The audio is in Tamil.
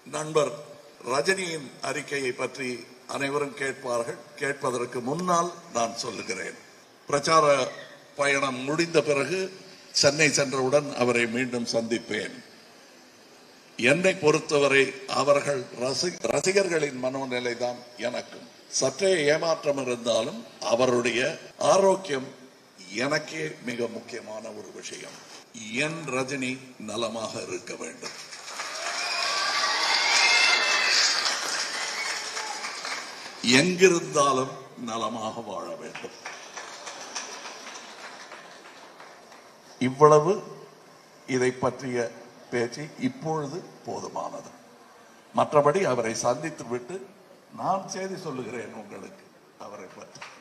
நண்பர் ரஜினியின் அறிக்கையை பற்றி அனைவரும் கேட்பார்கள் கேட்பதற்கு முன்னால் நான் சொல்லுகிறேன் பிரச்சார பயணம் முடிந்த பிறகு சென்னை சென்றவுடன் அவரை மீண்டும் சந்திப்பேன் என்னை பொறுத்தவரை அவர்கள் ரசி- ரசிகர்களின் மனோநிலை தான் எனக்கும் சற்றே ஏமாற்றம் இருந்தாலும் அவருடைய ஆரோக்கியம் எனக்கே மிக முக்கியமான ஒரு விஷயம் என் ரஜினி நலமாக இருக்க வேண்டும் எங்கிருந்தாலும் நலமாக வாழ வேண்டும் இவ்வளவு இதை பற்றிய பேச்சு இப்பொழுது போதுமானது மற்றபடி அவரை சந்தித்து விட்டு நான் செய்தி சொல்லுகிறேன் உங்களுக்கு அவரை பற்றி